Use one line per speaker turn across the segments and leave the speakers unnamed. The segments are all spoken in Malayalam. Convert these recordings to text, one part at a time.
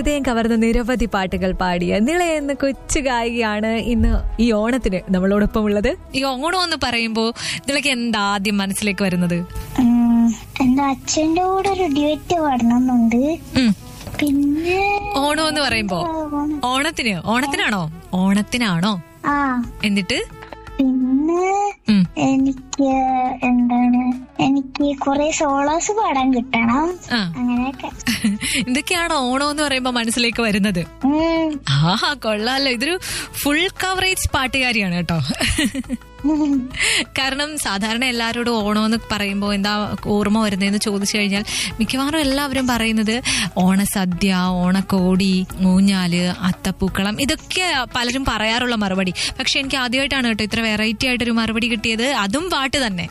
ഹൃദയം കവർന്ന നിരവധി പാട്ടുകൾ പാടിയ നിള എന്ന കൊച്ചു ഗായികയാണ് ഇന്ന് ഈ ഓണത്തിന് നമ്മളോടൊപ്പം ഉള്ളത് ഈ ഓണം എന്ന് പറയുമ്പോ നിളയ്ക്ക് എന്താ ആദ്യം മനസ്സിലേക്ക് വരുന്നത്
ഉം, എന്റെ അച്ഛന്റെ കൂടെ ഒരു ഡ്യൂറ്റ് പാടണമെന്നുണ്ട്
ഉം.
പിന്നെ
ഓണം എന്ന് പറയുമ്പോ ഓണത്തിന് ഓണത്തിനാണോ ഓണത്തിനാണോ
ആ
എന്നിട്ട്
പിന്നെ
ഉം.
എനിക്ക് എന്താണ് എനിക്ക് കുറെ സോളോസ് പാടാൻ കിട്ടണം
ആ
അങ്ങനെയൊക്കെ
ഇതൊക്കെയാണോ ഓണം എന്ന് പറയുമ്പോ മനസ്സിലേക്ക് വരുന്നത്
ഉം.
ആഹാ കൊള്ളാലോ ഇതൊരു ഫുൾ കവറേജ് പാട്ടുകാരിയാണ് കേട്ടോ
ഉം.
കാരണം സാധാരണ എല്ലാവരോടും ഓണം എന്ന് പറയുമ്പോൾ എന്താ ഓർമ്മ വരുന്നതെന്ന് ചോദിച്ചു കഴിഞ്ഞാൽ മിക്കവാറും എല്ലാവരും പറയുന്നത് ഓണസദ്യ ഓണക്കോടി ഊഞ്ഞാല് അത്തപ്പൂക്കളം ഇതൊക്കെ പലരും പറയാറുള്ള മറുപടി പക്ഷെ എനിക്ക് ആദ്യമായിട്ടാണ് കേട്ടോ ഇത്ര വെറൈറ്റി ആയിട്ടൊരു മറുപടി കിട്ടിയത് അതും പാട്ട് തന്നെ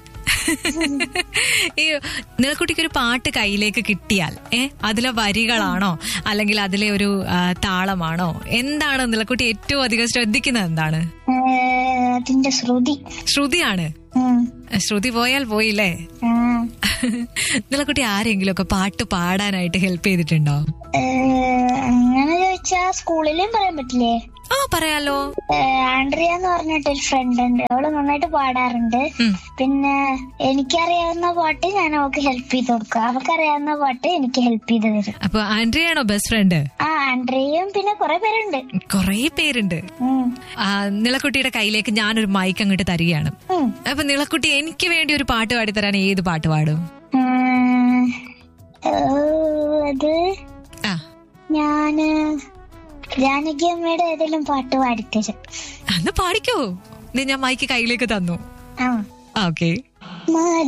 ഈ നിലക്കുട്ടിക്ക് ഒരു പാട്ട് കയ്യിലേക്ക് കിട്ടിയാൽ ഏ അതിലെ വരികളാണോ അല്ലെങ്കിൽ അതിലെ ഒരു ആ, താളമാണോ എന്താണ് നിലക്കുട്ടി ഏറ്റവും അധികം ശ്രദ്ധിക്കുന്നത് എന്താണ്
ഏ, അതിന്റെ ശ്രുതി
ശ്രുതിയാണ്
ഉം.
ശ്രുതി പോയാൽ പോയില്ലേ
ആ.
നിലക്കുട്ടി ആരെങ്കിലും ഒക്കെ പാട്ട് പാടാനായിട്ട് ഹെൽപ്പ് ചെയ്തിട്ടുണ്ടോ
ഏ, അങ്ങനെ ചോദിച്ചാ സ്കൂളിലും പറയാൻ പറ്റില്ലേ
ആ പറയാലോ
ഏ, ആൻഡ്രിയ എന്ന് പറഞ്ഞിട്ട് ഒരു ഫ്രണ്ട് ഉണ്ട് അവള് നന്നായിട്ട് പാടാറുണ്ട്
ഉം.
പിന്നെ എനിക്കറിയാവുന്ന പാട്ട് ഞാൻ അവൾക്ക് ഹെൽപ്പ് ചെയ്ത് കൊടുക്കും അവൾക്കറിയാവുന്ന പാട്ട് എനിക്ക് ഹെൽപ്പ് ചെയ്ത് തരും
അപ്പൊ ആൻഡ്രിയാണോ ബെസ്റ്റ് ഫ്രണ്ട്
ആ ആൻഡ്രിയയും പിന്നെ കുറെ പേരുണ്ട്
കൊറേ പേരുണ്ട്
ഉം.
ആ, നിളക്കുട്ടിയുടെ കയ്യിലേക്ക് ഞാനൊരു മൈക്ക് അങ്ങോട്ട് തരികയാണ്
ഉം.
അപ്പൊ നിളക്കുട്ടി എനിക്ക് വേണ്ടി ഒരു പാട്ട് പാടിത്തരാൻ ഏത് പാട്ട് പാടും
ഉം. ഏ, അത്
ആ
ഞാന് ജാനകി അമ്മയുടെ ഏതെങ്കിലും പാട്ട് പാടിത്തരും
അന്ന് പാടിക്കോ ദേ ഞാൻ മൈക്ക് കയ്യിലേക്ക് തന്നു
ആ
ഓക്കെ
മാല